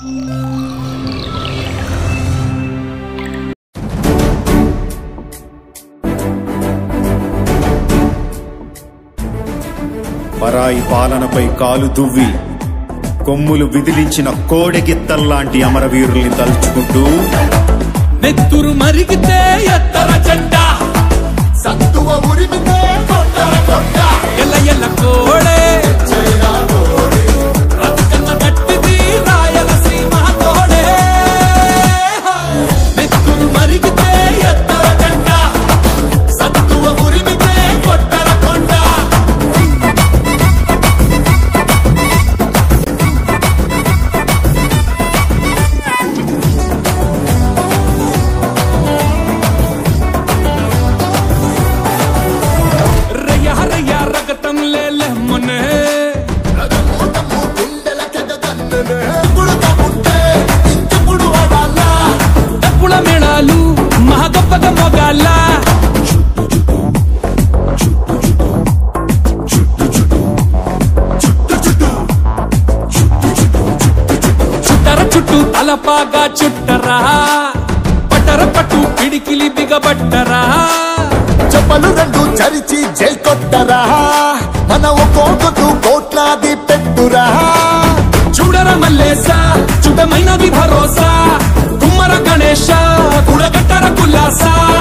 పరాయి పాలనపై కాలు దువ్వి కొమ్ములు విదిలించిన కోడెగిత్తల్లాంటి అమరవీరుల్ని తలుచుకుంటూ నెత్తురు మరిగితే ఎత్తర జెండా సత్తువ ఉరిమితే కొట్టర కొట్ట ఎల్ల ఎల్ల కోడే రతికన్న గట్టిది రాయలసీమ తోడే నెత్తురు మరిగితే ఎత్తర జెండా సత్తువ ఉరిమితే కొట్టర కొండ రయ్య రయ్య రగతం లేలే మొనే రగము తమ్ము గుండెల కెగదన్ననే పుడక పుట్టే ఇంకెప్పుడు వాడాలా డప్పుల మేళాలు మహాగొప్పగా మొగాల చుట్టర చుట్టూ తలపాగా చుట్టరా పట్టర పట్టు పిడికిలి బిగబట్టరా చెప్పలు రెండు చరిచి జై కొట్టరా మన ఒక్కొక్కరు కోట్లాది పెట్టురా చూడర మల్లేస చుడమైనది భరోసా కుమ్మర గణేశ కుడగట్టర కుల్లాసా